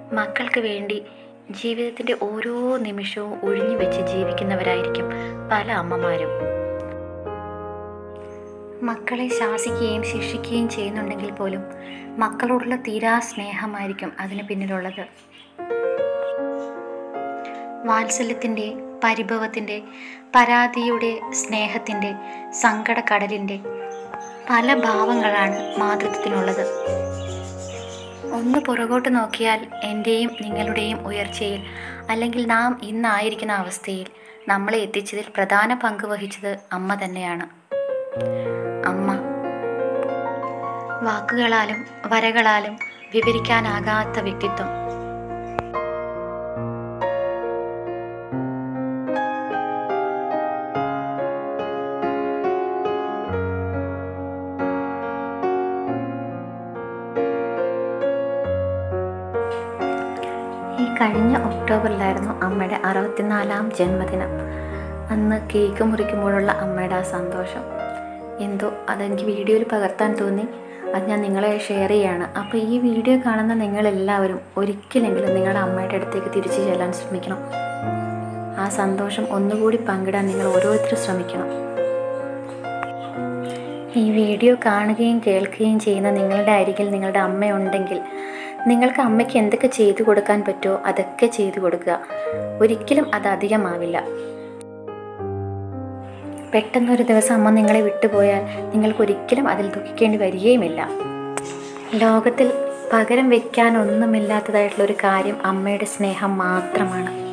മക്കൾക്ക് വേണ്ടി ജീവിതത്തിൻ്റെ ഓരോ നിമിഷവും ഒഴിഞ്ഞു വെച്ച് ജീവിക്കുന്നവരായിരിക്കും പല അമ്മമാരും മക്കളെ ശാസിക്കുകയും ശിക്ഷിക്കുകയും ചെയ്യുന്നുണ്ടെങ്കിൽ പോലും മക്കളോടുള്ള തീരാ സ്നേഹമായിരിക്കും അതിന് പിന്നിലുള്ളത് വാത്സല്യത്തിൻ്റെ പരിഭവത്തിൻ്റെ പരാതിയുടെ സ്നേഹത്തിൻ്റെ സങ്കടക്കടലിൻ്റെ പല ഭാവങ്ങളാണ് മാതൃത്വത്തിനുള്ളത് ഒന്ന് പുറകോട്ട് നോക്കിയാൽ എൻ്റെയും നിങ്ങളുടെയും ഉയർച്ചയിൽ അല്ലെങ്കിൽ നാം ഇന്നായിരിക്കുന്ന അവസ്ഥയിൽ നമ്മളെ എത്തിച്ചതിൽ പ്രധാന പങ്ക് വഹിച്ചത് അമ്മ തന്നെയാണ് അമ്മ വാക്കുകളാലും വരകളാലും വിവരിക്കാനാകാത്ത വ്യക്തിത്വം ഈ കഴിഞ്ഞ ഒക്ടോബറിലായിരുന്നു അമ്മയുടെ അറുപത്തിനാലാം ജന്മദിനം അന്ന് കേക്ക് മുറിക്കുമ്പോഴുള്ള അമ്മയുടെ ആ സന്തോഷം എന്തോ അതെനിക്ക് വീഡിയോയിൽ പകർത്താൻ തോന്നി അത് ഞാൻ നിങ്ങളെ ഷെയർ ചെയ്യാണ് അപ്പോൾ ഈ വീഡിയോ കാണുന്ന നിങ്ങളെല്ലാവരും ഒരിക്കലെങ്കിലും നിങ്ങളുടെ അമ്മയുടെ അടുത്തേക്ക് തിരിച്ചു ചെല്ലാൻ ശ്രമിക്കണം ആ സന്തോഷം ഒന്നുകൂടി പങ്കിടാൻ നിങ്ങൾ ഓരോരുത്തരും ശ്രമിക്കണം ഈ വീഡിയോ കാണുകയും കേൾക്കുകയും ചെയ്യുന്ന നിങ്ങളുടെ അരികിൽ നിങ്ങളുടെ അമ്മയുണ്ടെങ്കിൽ നിങ്ങൾക്ക് അമ്മയ്ക്ക് എന്തൊക്കെ ചെയ്തു കൊടുക്കാൻ പറ്റുമോ അതൊക്കെ ചെയ്തു കൊടുക്കുക ഒരിക്കലും അത് അധികമാവില്ല പെട്ടെന്നൊരു ദിവസം അമ്മ നിങ്ങളെ വിട്ടുപോയാൽ നിങ്ങൾക്കൊരിക്കലും അതിൽ ദുഃഖിക്കേണ്ടി വരികയുമില്ല ലോകത്തിൽ പകരം വയ്ക്കാൻ ഒന്നുമില്ലാത്തതായിട്ടുള്ള ഒരു കാര്യം അമ്മയുടെ സ്നേഹം മാത്രമാണ്